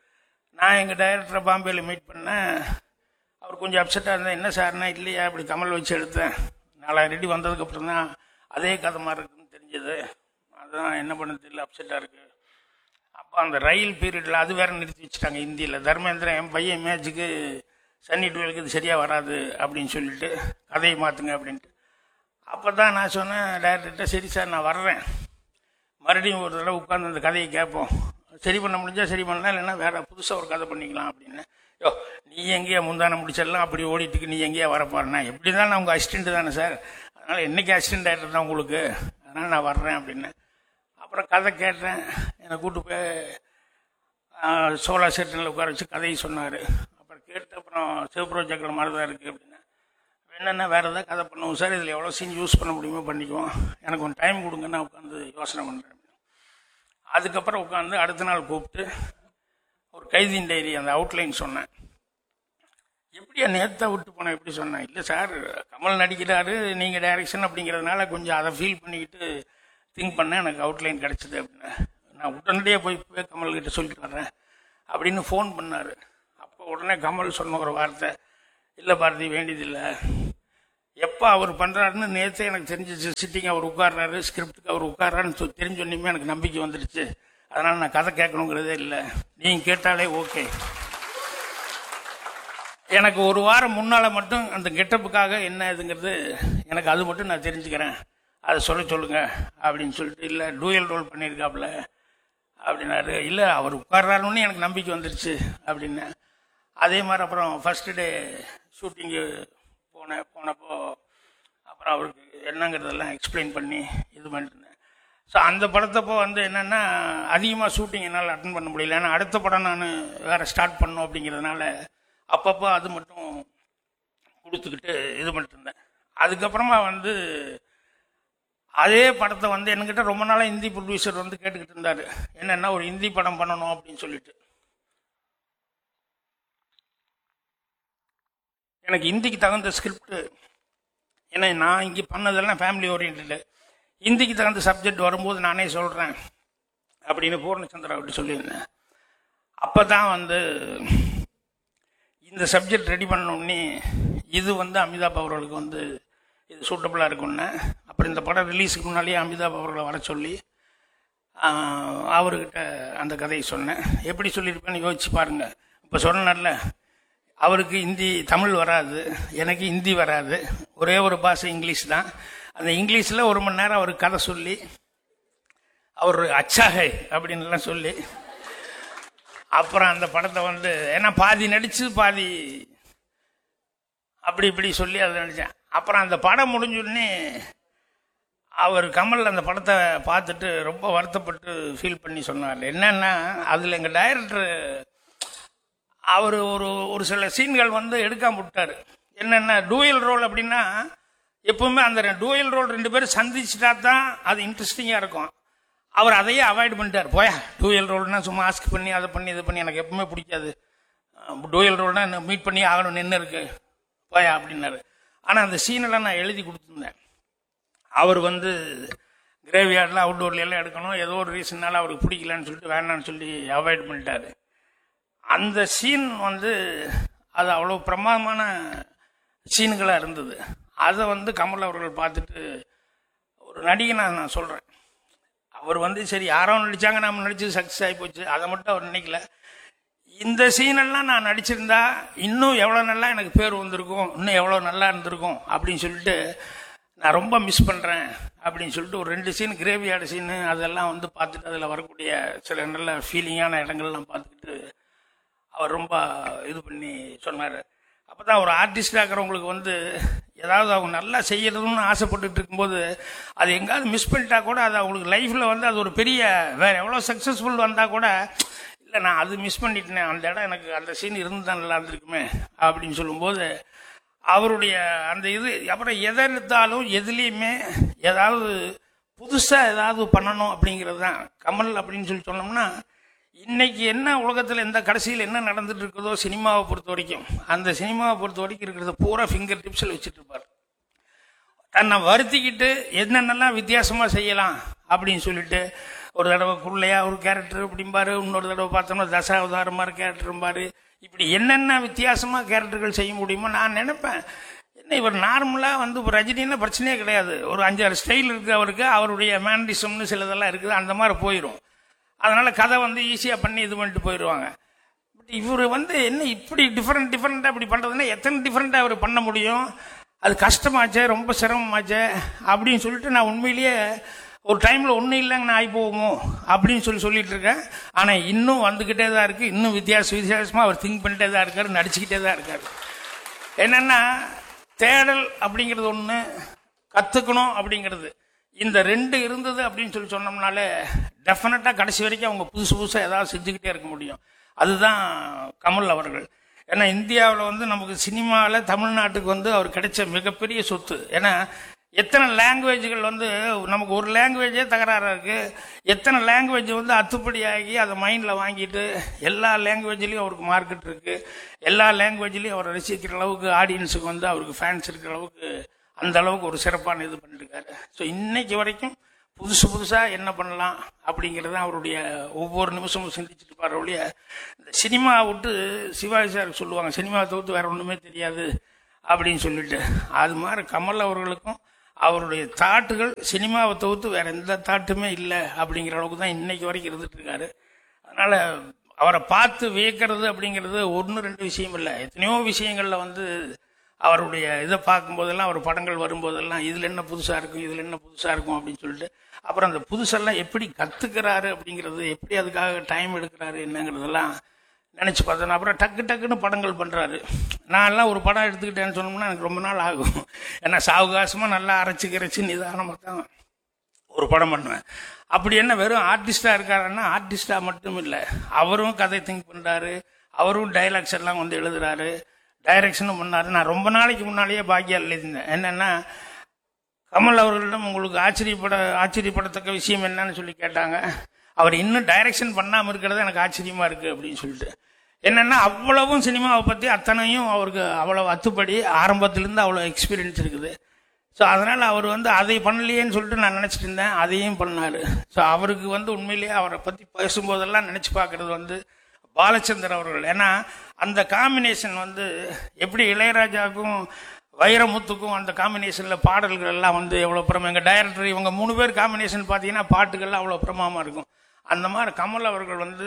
நான் எங்கள் டைரக்டரை பாம்பேயில் மீட் பண்ணேன் அவர் கொஞ்சம் அப்செட்டாக இருந்தேன் என்ன சார்னா இல்லையா இப்படி கமல் வச்சு எடுத்தேன் நாலாயிரம் ரெடி வந்ததுக்கப்புறம் தான் அதே கதை மாதிரி இருக்குன்னு தெரிஞ்சது அதுதான் என்ன பண்ண தெரியல அப்செட்டாக இருக்குது அப்போ அந்த ரயில் பீரியடில் அது வேற நிறுத்தி வச்சுட்டாங்க இந்தியில் தர்மேந்திரன் என் பையன் மேட்சுக்கு சன்னி டுவெலுக்கு இது சரியாக வராது அப்படின்னு சொல்லிட்டு கதையை மாற்றுங்க அப்படின்ட்டு அப்போ தான் நான் சொன்னேன் டைரக்டர்கிட்ட சரி சார் நான் வர்றேன் மறுபடியும் ஒரு தடவை உட்காந்து அந்த கதையை கேட்போம் சரி பண்ண முடிஞ்சா சரி பண்ணலாம் இல்லைன்னா வேற புதுசாக ஒரு கதை பண்ணிக்கலாம் அப்படின்னு யோ நீ எங்கேயா முந்தான முடிச்சிடலாம் அப்படி ஓடிட்டுக்கு நீ எங்கேயா வரப்பாருண்ணா எப்படி தான் நான் உங்கள் அசிஸ்டண்ட் தானே சார் அதனால் என்னைக்கு அசிஸ்டன்ட் டைரக்டர் தான் உங்களுக்கு அதனால் நான் வர்றேன் அப்படின்னு அப்புறம் கதை கேட்டேன் என்னை கூட்டு போய் ஆஹ், சோலா செட்டில் உட்கார வச்சு கதையை சொன்னார் அப்புறம் கேட்டு அப்புறம் சிவப்ரோஜாக்கில் மாதிரி தான் இருக்குது அப்படின்னு என்னென்ன வேறு ஏதாவது கதை பண்ணுவோம் சார் இதில் எவ்வளோ சீன் யூஸ் பண்ண முடியுமோ பண்ணிக்குவோம் எனக்கு கொஞ்சம் டைம் கொடுங்க நான் உட்காந்து யோசனை பண்ணுறேன் அதுக்கப்புறம் உட்காந்து அடுத்த நாள் கூப்பிட்டு ஒரு கைதின் டைரி அந்த அவுட்லைன் சொன்னேன் எப்படியா நேத்தா விட்டு போனேன் எப்படி சொன்னேன் இல்லை சார் கமல் நடிக்கிறாரு நீங்கள் டைரக்ஷன் அப்படிங்கிறதுனால கொஞ்சம் அதை ஃபீல் பண்ணிக்கிட்டு திங்க் பண்ணேன் எனக்கு அவுட்லைன் கிடச்சிது அப்படின்னு நான் உடனடியாக போய் போய் கமல்கிட்ட சொல்லிட்டு வர்றேன் அப்படின்னு ஃபோன் பண்ணார் அப்போ உடனே கமல் சொன்ன ஒரு வார்த்தை இல்லை பாரதி வேண்டியதில்லை எப்போ அவர் பண்ணுறாருன்னு நேற்று எனக்கு தெரிஞ்சிச்சு சிட்டிங் அவர் உட்கார்றாரு ஸ்கிரிப்டுக்கு அவர் உட்கார்றாருன்னு சொல்லி தெரிஞ்சோன்னையுமே எனக்கு நம்பிக்கை வந்துடுச்சு அதனால் நான் கதை கேட்கணுங்கிறதே இல்லை நீங்கள் கேட்டாலே ஓகே எனக்கு ஒரு வாரம் முன்னால் மட்டும் அந்த கெட்டப்புக்காக என்ன இதுங்கிறது எனக்கு அது மட்டும் நான் தெரிஞ்சுக்கிறேன் அதை சொல்ல சொல்லுங்க அப்படின்னு சொல்லிட்டு இல்லை டூயல் ரோல் பண்ணியிருக்காப்புல அப்படின்னாரு இல்லை அவர் உட்கார்றாருன்னு எனக்கு நம்பிக்கை வந்துருச்சு அப்படின்னு அதே மாதிரி அப்புறம் ஃபஸ்ட்டு டே ஷூட்டிங்கு போனேன் போனப்போ அப்புறம் அவருக்கு என்னங்கிறதெல்லாம் எக்ஸ்பிளைன் பண்ணி இது பண்ணிட்டு இருந்தேன் ஸோ அந்த படத்தப்போ வந்து என்னென்னா அதிகமாக ஷூட்டிங் என்னால் அட்டன் பண்ண முடியல ஏன்னா அடுத்த படம் நான் வேறு ஸ்டார்ட் பண்ணணும் அப்படிங்கிறதுனால அப்பப்போ அது மட்டும் கொடுத்துக்கிட்டு இது பண்ணிட்டு இருந்தேன் அதுக்கப்புறமா வந்து அதே படத்தை வந்து என்கிட்ட ரொம்ப நாளாக ஹிந்தி ப்ரொடியூசர் வந்து கேட்டுக்கிட்டு இருந்தார் என்னென்னா ஒரு ஹிந்தி படம் பண்ணணும் அப்படின்னு சொல்லிட்டு எனக்கு ஹிந்திக்கு தகுந்த ஸ்கிரிப்ட் ஏன்னா நான் இங்கே பண்ணதெல்லாம் ஃபேமிலி ஓரியன்டு ஹிந்திக்கு தகுந்த சப்ஜெக்ட் வரும்போது நானே சொல்கிறேன் அப்படின்னு பூர்ணச்சந்திரா விட்டு சொல்லியிருந்தேன் அப்போ தான் வந்து இந்த சப்ஜெக்ட் ரெடி பண்ணோடனே இது வந்து அமிதாப் அவர்களுக்கு வந்து இது சூட்டபுளாக இருக்கும்னு அப்புறம் இந்த படம் ரிலீஸுக்கு முன்னாலேயே அமிதாப் அவர்களை வர சொல்லி ஆஹ், அவர்கிட்ட அந்த கதையை சொன்னேன் எப்படி சொல்லியிருப்பேன்னு யோசிச்சு பாருங்க இப்போ சொன்னேன்ல அவருக்கு ஹிந்தி தமிழ் வராது எனக்கு ஹிந்தி வராது ஒரே ஒரு பாஷை இங்கிலீஷ் தான் அந்த இங்கிலீஷில் ஒரு மணி நேரம் அவருக்கு கதை சொல்லி அவர் அச்சாகை அப்படின்னுலாம் சொல்லி அப்புறம் அந்த படத்தை வந்து ஏன்னா பாதி நடிச்சு பாதி அப்படி இப்படி சொல்லி அதை நடித்தேன் அப்புறம் அந்த படம் முடிஞ்சோடனே அவர் கமல் அந்த படத்தை பார்த்துட்டு ரொம்ப வருத்தப்பட்டு ஃபீல் பண்ணி சொன்னார் என்னன்னா அதில் எங்கள் டைரக்டர் அவர் ஒரு ஒரு சில சீன்கள் வந்து எடுக்காம விட்டார் என்னென்ன டூயல் ரோல் அப்படின்னா எப்பவுமே அந்த டூயல் ரோல் ரெண்டு பேரும் சந்திச்சிட்டா தான் அது இன்ட்ரெஸ்டிங்காக இருக்கும் அவர் அதையே அவாய்ட் பண்ணிட்டார் போயா டூயல் ரோல்னா சும்மா ஆஸ்க் பண்ணி அதை பண்ணி இதை பண்ணி எனக்கு எப்பவுமே பிடிக்காது டூயல் ரோல்னா மீட் பண்ணி ஆகணும் நின்று இருக்கு போயா அப்படின்னாரு ஆனால் அந்த சீனெல்லாம் நான் எழுதி கொடுத்துருந்தேன் அவர் வந்து கிரேவியார்டில் அவுட்டோர்ல எல்லாம் எடுக்கணும் ஏதோ ஒரு ரீசன்னால அவருக்கு பிடிக்கலன்னு சொல்லிட்டு வேண்டாம்னு சொல்லி அவாய்ட் பண்ணிட்டாரு அந்த சீன் வந்து அது அவ்வளோ பிரமாதமான சீன்களாக இருந்தது அதை வந்து கமல் அவர்கள் பார்த்துட்டு ஒரு நடிகை நான் சொல்கிறேன் அவர் வந்து சரி யாரோ நடிச்சாங்க நம்ம நடிச்சது சக்ஸஸ் ஆகி போச்சு அதை மட்டும் அவர் நினைக்கல இந்த சீனெல்லாம் நான் நடிச்சிருந்தா இன்னும் எவ்வளோ நல்லா எனக்கு பேர் வந்திருக்கும் இன்னும் எவ்வளோ நல்லா இருந்திருக்கும் அப்படின்னு சொல்லிட்டு நான் ரொம்ப மிஸ் பண்ணுறேன் அப்படின்னு சொல்லிட்டு ஒரு ரெண்டு சீன் கிரேவியார்டு சீனு அதெல்லாம் வந்து பார்த்துட்டு அதில் வரக்கூடிய சில நல்ல ஃபீலிங்கான இடங்கள்லாம் பார்த்துக்கிட்டு அவர் ரொம்ப இது பண்ணி சொன்னார் அப்போ தான் ஒரு ஆர்டிஸ்டாக இருக்கிறவங்களுக்கு வந்து ஏதாவது அவங்க நல்லா செய்யணும்னு ஆசைப்பட்டுட்டு இருக்கும்போது அது எங்கேயாவது மிஸ் பண்ணிட்டா கூட அது அவங்களுக்கு லைஃப்பில் வந்து அது ஒரு பெரிய வேறு எவ்வளோ சக்ஸஸ்ஃபுல் வந்தால் கூட இல்லை நான் அது மிஸ் பண்ணிட்டேனே அந்த இடம் எனக்கு அந்த சீன் இருந்தால் நல்லா இருந்திருக்குமே அப்படின்னு சொல்லும்போது அவருடைய அந்த இது அப்புறம் எதை எடுத்தாலும் எதுலேயுமே ஏதாவது புதுசாக ஏதாவது பண்ணணும் அப்படிங்கிறது தான் கமல் அப்படின்னு சொல்லி சொன்னோம்னா இன்னைக்கு என்ன உலகத்தில் எந்த கடைசியில் என்ன நடந்துட்டு இருக்குதோ சினிமாவை பொறுத்த வரைக்கும் அந்த சினிமாவை பொறுத்த வரைக்கும் இருக்கிறத பூரா ஃபிங்கர் டிப்ஸில் வச்சுட்டு இருப்பார் தன்னை வருத்திக்கிட்டு என்னென்னலாம் வித்தியாசமாக செய்யலாம் அப்படின்னு சொல்லிட்டு ஒரு தடவை குள்ளையா ஒரு கேரக்டர் அப்படிம்பாரு இன்னொரு தடவை பார்த்தோம்னா தசாவதாரம் மாதிரி கேரக்டர்பாரு இப்படி என்னென்ன வித்தியாசமாக கேரக்டர்கள் செய்ய முடியுமோ நான் நினைப்பேன் என்ன இவர் நார்மலாக வந்து இப்போ ரஜினின்னா பிரச்சனையே கிடையாது ஒரு அஞ்சாறு ஸ்டைல் இருக்கு அவருக்கு அவருடைய மேண்டிசம்னு சிலதெல்லாம் இருக்குது அந்த மாதிரி போயிடும் அதனால கதை வந்து ஈஸியாக பண்ணி இது பண்ணிட்டு போயிடுவாங்க பட் இவர் வந்து என்ன இப்படி டிஃப்ரெண்ட் டிஃப்ரெண்ட்டாக இப்படி பண்ணுறதுன்னா எத்தனை டிஃப்ரெண்ட்டாக அவர் பண்ண முடியும் அது கஷ்டமாச்சே ரொம்ப சிரமமாச்சே அப்படின்னு சொல்லிட்டு நான் உண்மையிலேயே ஒரு டைமில் ஒன்றும் இல்லைங்க நான் ஆகி போகுமோ அப்படின்னு சொல்லி சொல்லிட்டு இருக்கேன் ஆனால் இன்னும் வந்துக்கிட்டே தான் இருக்குது இன்னும் வித்தியாச வித்தியாசமாக அவர் திங்க் பண்ணிட்டே தான் இருக்காரு நடிச்சுக்கிட்டே தான் இருக்காரு என்னன்னா தேடல் அப்படிங்கிறது ஒன்று கற்றுக்கணும் அப்படிங்கிறது இந்த ரெண்டு இருந்தது அப்படின்னு சொல்லி சொன்னோம்னாலே டெஃபினட்டாக கடைசி வரைக்கும் அவங்க புதுசு புதுசாக ஏதாவது செஞ்சுக்கிட்டே இருக்க முடியும் அதுதான் கமல் அவர்கள் ஏன்னா இந்தியாவில் வந்து நமக்கு சினிமாவில் தமிழ்நாட்டுக்கு வந்து அவர் கிடைச்ச மிகப்பெரிய சொத்து ஏன்னா எத்தனை லாங்குவேஜ்கள் வந்து நமக்கு ஒரு லாங்குவேஜே தகராறாக இருக்குது எத்தனை லாங்குவேஜ் வந்து அத்துப்படியாகி அதை மைண்டில் வாங்கிட்டு எல்லா லாங்குவேஜ்லேயும் அவருக்கு மார்க்கெட் இருக்குது எல்லா லாங்குவேஜ்லேயும் அவரை ரசிக்கிற அளவுக்கு ஆடியன்ஸுக்கு வந்து அவருக்கு ஃபேன்ஸ் இருக்கிற அளவுக்கு அந்த அளவுக்கு ஒரு சிறப்பான இது பண்ணிருக்காரு ஸோ இன்னைக்கு வரைக்கும் புதுசு புதுசாக என்ன பண்ணலாம் அப்படிங்கிறது அவருடைய ஒவ்வொரு நிமிஷமும் சிந்திச்சுட்டு இருப்பார் ஒழிய இந்த சினிமா விட்டு சிவாஜி சார் சொல்லுவாங்க சினிமா தவிர்த்து வேற ஒன்றுமே தெரியாது அப்படின்னு சொல்லிட்டு அது மாதிரி கமல் அவர்களுக்கும் அவருடைய தாட்டுகள் சினிமாவை தவிர்த்து வேற எந்த தாட்டுமே இல்லை அப்படிங்கிற அளவுக்கு தான் இன்னைக்கு வரைக்கும் இருந்துட்டு இருக்காரு அதனால அவரை பார்த்து வியக்கிறது அப்படிங்கிறது ஒன்று ரெண்டு விஷயம் இல்லை எத்தனையோ விஷயங்கள்ல வந்து அவருடைய இதை பார்க்கும்போதெல்லாம் அவர் படங்கள் வரும்போதெல்லாம் இதுல என்ன புதுசா இருக்கும் இதுல என்ன புதுசா இருக்கும் அப்படின்னு சொல்லிட்டு அப்புறம் அந்த புதுசெல்லாம் எப்படி கத்துக்கிறாரு அப்படிங்கிறது எப்படி அதுக்காக டைம் எடுக்கிறாரு என்னங்கிறதெல்லாம் நினைச்சு பார்த்தேன் அப்புறம் டக்கு டக்குன்னு படங்கள் பண்றாரு நான் எல்லாம் ஒரு படம் எடுத்துக்கிட்டேன்னு சொன்னோம்னா எனக்கு ரொம்ப நாள் ஆகும் ஏன்னா சாவகாசமா நல்லா அரைச்சு கிரைச்சு நிதானமாக தான் ஒரு படம் பண்ணுவேன் அப்படி என்ன வெறும் ஆர்டிஸ்டா இருக்காருன்னா ஆர்டிஸ்டா மட்டும் இல்லை அவரும் கதை திங்க் பண்றாரு அவரும் டைலாக்ஸ் எல்லாம் வந்து எழுதுறாரு டைரக்ஷனும் பண்ணாரு நான் ரொம்ப நாளைக்கு முன்னாலேயே பாக்கியா எழுதியிருந்தேன் என்னன்னா கமல் அவர்களிடம் உங்களுக்கு ஆச்சரியப்பட ஆச்சரியப்படத்தக்க விஷயம் என்னன்னு சொல்லி கேட்டாங்க அவர் இன்னும் டைரக்ஷன் பண்ணாமல் இருக்கிறது எனக்கு ஆச்சரியமா இருக்கு அப்படின்னு சொல்லிட்டு என்னன்னா அவ்வளவும் சினிமாவை பத்தி அத்தனையும் அவருக்கு அவ்வளவு அத்துப்படி ஆரம்பத்திலிருந்து அவ்வளவு எக்ஸ்பீரியன்ஸ் இருக்குது ஸோ அதனால அவர் வந்து அதை பண்ணலையேன்னு சொல்லிட்டு நான் நினைச்சிட்டு இருந்தேன் அதையும் பண்ணாரு ஸோ அவருக்கு வந்து உண்மையிலேயே அவரை பத்தி பேசும்போதெல்லாம் நினைச்சு பார்க்கறது வந்து பாலச்சந்தர் அவர்கள் ஏன்னா அந்த காம்பினேஷன் வந்து எப்படி இளையராஜாவுக்கும் வைரமுத்துக்கும் அந்த காம்பினேஷன்ல பாடல்கள் எல்லாம் வந்து எவ்வளவு பிரமா எங்க டைரக்டர் இவங்க மூணு பேர் காம்பினேஷன் பார்த்தீங்கன்னா பாட்டுகள்லாம் அவ்வளவு பிரமாமா இருக்கும் அந்த மாதிரி கமல் அவர்கள் வந்து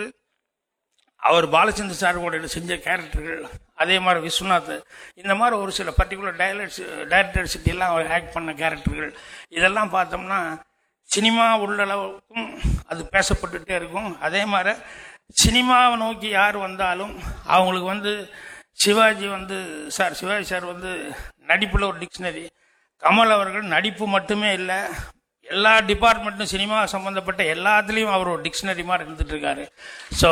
அவர் பாலச்சந்தர் சார் கூட செஞ்ச கேரக்டர்கள் அதே மாதிரி விஸ்வநாத் இந்த மாதிரி ஒரு சில பர்டிகுலர் டைலர்ஸ் டைரக்டர்ஸ் எல்லாம் அவர் ஆக்ட் பண்ண கேரக்டர்கள் இதெல்லாம் பார்த்தோம்னா சினிமா உள்ளளவுக்கும் அது பேசப்பட்டுட்டே இருக்கும் அதே மாதிரி சினிமாவை நோக்கி யார் வந்தாலும் அவங்களுக்கு வந்து சிவாஜி வந்து சார் சிவாஜி சார் வந்து நடிப்புல ஒரு டிக்ஷனரி கமல் அவர்கள் நடிப்பு மட்டுமே இல்லை எல்லா டிபார்ட்மெண்ட்டும் சினிமா சம்பந்தப்பட்ட எல்லாத்துலேயும் அவர் ஒரு டிக்ஷனரி மாதிரி இருந்துட்டு இருக்காரு ஸோ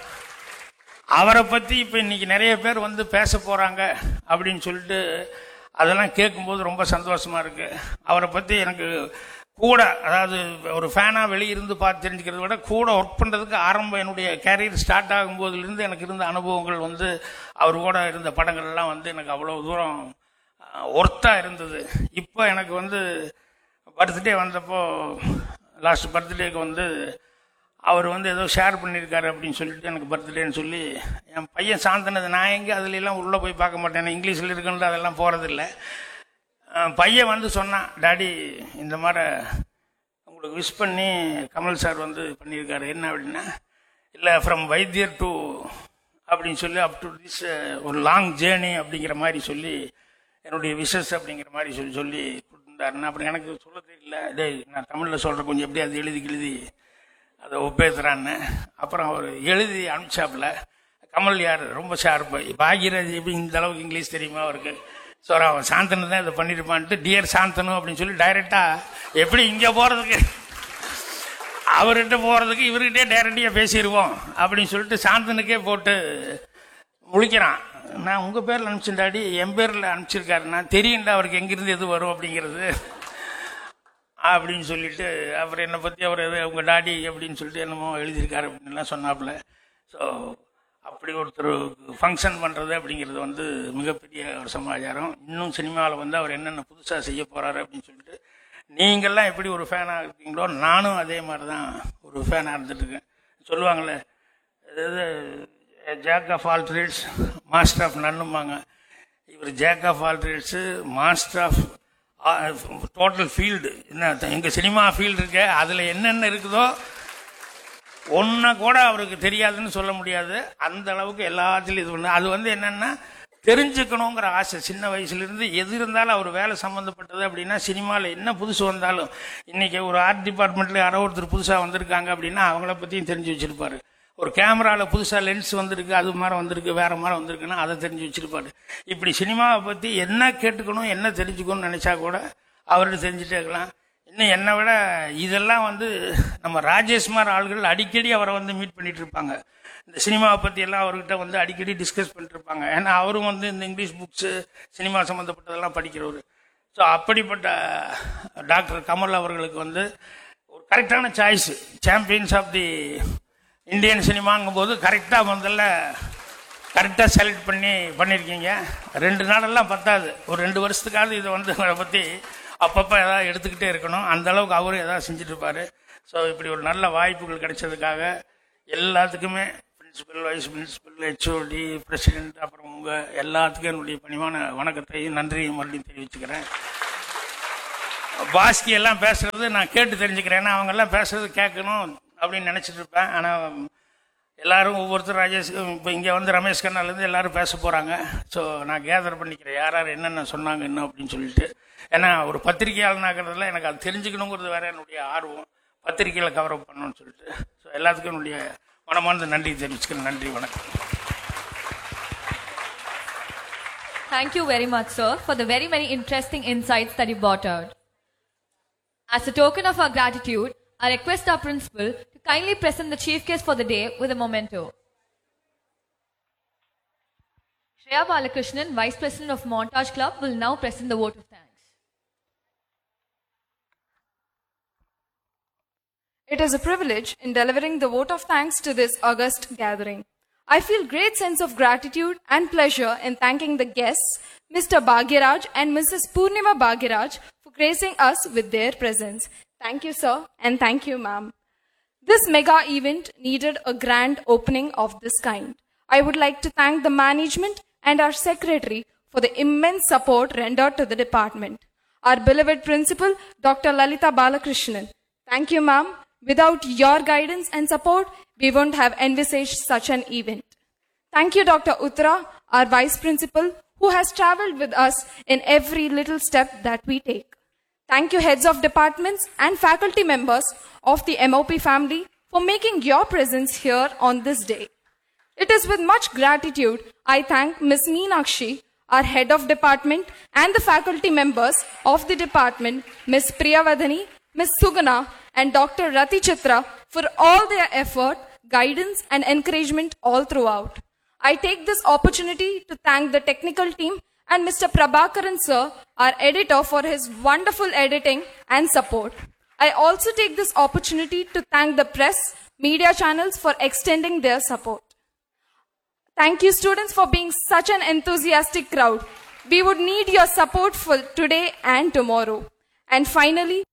அவரை பத்தி இப்ப இன்னைக்கு நிறைய பேர் வந்து பேச போறாங்க அப்படின்னு சொல்லிட்டு அதெல்லாம் கேட்கும்போது ரொம்ப சந்தோஷமா இருக்கு அவரை பத்தி எனக்கு கூட அதாவது ஒரு ஃபேனா வெளியிருந்து பார்த்து தெரிஞ்சுக்கிறத விட கூட ஒர்க் பண்றதுக்கு ஆரம்பம் என்னுடைய கேரியர் ஸ்டார்ட் ஆகும் போதிலிருந்து எனக்கு இருந்த அனுபவங்கள் வந்து அவர் கூட இருந்த படங்கள் எல்லாம் வந்து எனக்கு அவ்வளவு தூரம் ஒர்த்தா இருந்தது இப்போ எனக்கு வந்து பர்த்டே வந்தப்போ லாஸ்ட் பர்த்டேக்கு வந்து அவர் வந்து ஏதோ ஷேர் பண்ணியிருக்காரு அப்படின்னு சொல்லிட்டு எனக்கு பர்த்டேன்னு சொல்லி என் பையன் சாந்தனது நான் எங்கே அதுல எல்லாம் உள்ளே போய் பார்க்க மாட்டேன் இங்கிலீஷில் இருக்குன்னு அதெல்லாம் போகிறதில்ல பையன் வந்து சொன்னான் டாடி இந்த மாதிரி உங்களுக்கு விஷ் பண்ணி கமல் சார் வந்து பண்ணியிருக்காரு என்ன அப்படின்னா இல்லை ஃப்ரம் வைத்தியர் டு அப்படின்னு சொல்லி அப் டு திஸ் ஒரு லாங் ஜேர்னி அப்படிங்கிற மாதிரி சொல்லி என்னுடைய விஷஸ் அப்படிங்கிற மாதிரி சொல்லி சொல்லி கொடுத்துருந்தாருன்னா அப்படி எனக்கு சொல்ல தெரியல டேய் நான் தமிழில் சொல்கிறேன் கொஞ்சம் எப்படி அது எழுதி எழுதி அதை ஒப்பேத்துறான்னு அப்புறம் அவர் எழுதி அனுப்பிச்சாப்புல கமல் யார் ரொம்ப ஷார்ப்பு பாகியராஜ் எப்படி இந்த அளவுக்கு இங்கிலீஷ் தெரியுமா அவருக்கு ஸோ அவன் சாந்தனு தான் இதை பண்ணியிருப்பான்ட்டு டியர் சாந்தனு அப்படின்னு சொல்லி டைரக்டா எப்படி இங்கே போகிறதுக்கு அவர்கிட்ட போகிறதுக்கு இவர்கிட்டே டைரக்டியாக பேசிடுவோம் அப்படின்னு சொல்லிட்டு சாந்தனுக்கே போட்டு முழிக்கிறான் நான் உங்கள் பேரில் அனுப்பிச்சிருந்தாடி என் பேரில் அனுப்பிச்சிருக்காருன்னா தெரியுண்டா அவருக்கு எங்கிருந்து எது வரும் அப்படிங்கிறது அப்படின்னு சொல்லிட்டு அவர் என்னை பற்றி அவர் எது உங்கள் டாடி அப்படின்னு சொல்லிட்டு என்னமோ எழுதியிருக்காரு அப்படின்லாம் சொன்னாப்புல ஸோ அப்படி ஒருத்தர் ஃபங்க்ஷன் பண்ணுறது அப்படிங்கிறது வந்து மிகப்பெரிய ஒரு சமாச்சாரம் இன்னும் சினிமாவில் வந்து அவர் என்னென்ன புதுசாக செய்ய போகிறாரு அப்படின்னு சொல்லிட்டு நீங்கள்லாம் எப்படி ஒரு ஃபேனாக இருக்கீங்களோ நானும் அதே மாதிரி தான் ஒரு ஃபேனாக இருந்துட்டுருக்கேன் சொல்லுவாங்களே அதாவது jack of all trades master of நன்னும்பாங்க இவர் jack of all trades master of total field என்ன எங்கள் சினிமா ஃபீல்டு இருக்க அதில் என்னென்ன இருக்குதோ ஒன்றை கூட அவருக்கு தெரியாதுன்னு சொல்ல முடியாது அந்த அளவுக்கு எல்லாத்துலையும் இது பண்ணு அது வந்து என்னென்னா தெரிஞ்சுக்கணுங்கிற ஆசை சின்ன வயசுலேருந்து எது இருந்தாலும் அவர் வேலை சம்மந்தப்பட்டது அப்படின்னா சினிமாவில் என்ன புதுசு வந்தாலும் இன்னைக்கு ஒரு ஆர்ட் டிபார்ட்மெண்ட்டில் யாரோ ஒருத்தர் புதுசாக வந்திருக்காங்க அப்படின்னா அவங்கள பற்றியும் தெரிஞ்சு வச்சிருப்பாரு ஒரு கேமராவில் புதுசாக லென்ஸ் வந்திருக்கு அது மாதிரி வந்திருக்கு வேற மாதிரி வந்திருக்குன்னா அதை தெரிஞ்சு வச்சிருப்பாரு இப்படி சினிமாவை பற்றி என்ன கேட்டுக்கணும் என்ன தெரிஞ்சுக்கணும்னு நினைச்சா கூட அவர்கிட்ட தெரிஞ்சுட்டே இருக்கலாம் இன்னும் என்னை விட இதெல்லாம் வந்து நம்ம ராஜேஷ்மார் ஆள்கள் அடிக்கடி அவரை வந்து மீட் பண்ணிட்டு இருப்பாங்க இந்த சினிமாவை பற்றி எல்லாம் அவர்கிட்ட வந்து அடிக்கடி டிஸ்கஸ் பண்ணிட்டு இருப்பாங்க ஏன்னா அவரும் வந்து இந்த இங்கிலீஷ் புக்ஸு சினிமா சம்மந்தப்பட்டதெல்லாம் படிக்கிறவர் ஸோ அப்படிப்பட்ட டாக்டர் கமல் அவர்களுக்கு வந்து ஒரு கரெக்டான choice champions of the Indian சினிமாங்கும் போது கரெக்டாக முதல்ல கரெக்டாக செலக்ட் பண்ணி பண்ணியிருக்கீங்க ரெண்டு நாளெல்லாம் பத்தாது ஒரு ரெண்டு வருஷத்துக்காவது இதை வந்து அதை பற்றி அப்பப்போ ஏதாவது எடுத்துக்கிட்டே இருக்கணும் அந்த அளவுக்கு அவரும் ஏதாவது செஞ்சுட்டு இருப்பாரு ஸோ இப்படி ஒரு நல்ல வாய்ப்புகள் கிடைச்சதுக்காக எல்லாத்துக்குமே principal vice principal HOD president அப்புறம் உங்கள் எல்லாத்துக்கும் என்னுடைய பணிவான வணக்கத்தையும் நன்றியும் மறுபடியும் தெரிவிச்சுக்கிறேன் பாஸ்கி எல்லாம் பேசுறது நான் கேட்டு தெரிஞ்சுக்கிறேன் ஏன்னா அவங்க எல்லாம் பேசுறது கேட்கணும் அப்படின்னு நினைச்சிட்டு இருப்பேன் ஆனால் எல்லாரும் ஒவ்வொருத்தர் ராஜேஷ் இப்போ இங்கே வந்து ரமேஷ் கண்ணாலேருந்து எல்லாரும் பேச போகிறாங்க ஸோ நான் கேதர் பண்ணிக்கிறேன் யார் யார் என்னென்ன சொன்னாங்க என்ன அப்படின்னு சொல்லிட்டு ஏன்னா ஒரு பத்திரிகையாளனாகிறதுல எனக்கு அது தெரிஞ்சுக்கணுங்கிறது வேற என்னுடைய ஆர்வம் பத்திரிகையில் கவர் அப் பண்ணணும்னு சொல்லிட்டு ஸோ எல்லாத்துக்கும் என்னுடைய மனமார்ந்த நன்றி தெரிவிச்சுக்கிறேன் நன்றி வணக்கம் Thank you very much, sir, for the very many interesting insights that you brought out. As a token of our gratitude, I request our principal to kindly present the chief guest for the day with a memento. Shreya Balakrishnan, Vice President of Montage Club, will now present the vote of thanks. It is a privilege in delivering the vote of thanks to this august gathering. I feel great sense of gratitude and pleasure in thanking the guests, Mr. Bhagyaraj and Mrs. Purnima Bhagyaraj, for gracing us with their presence. Thank you, sir, and thank you, ma'am. This mega event needed a grand opening of this kind. I would like to thank the management and our secretary for the immense support rendered to the department. Our beloved principal, Dr. Lalita Balakrishnan. Thank you, ma'am. Without your guidance and support, we wouldn't have envisaged such an event. Thank you, Dr. Uttara, our vice principal, who has traveled with us in every little step that we take. Thank you, heads of departments and faculty members of the MOP family, for making your presence here on this day. It is with much gratitude I thank Ms. Meenakshi, our head of department, and the faculty members of the department, Ms. Priyavadani, Ms. Sugana, and Dr. Rati Chitra for all their effort, guidance, and encouragement all throughout. I take this opportunity to thank the technical team and Mr. Prabhakaran sir, our editor, for his wonderful editing and support. I also take this opportunity to thank the press, media channels for extending their support. Thank you, students, for being such an enthusiastic crowd. We would need your support for today and tomorrow. And finally,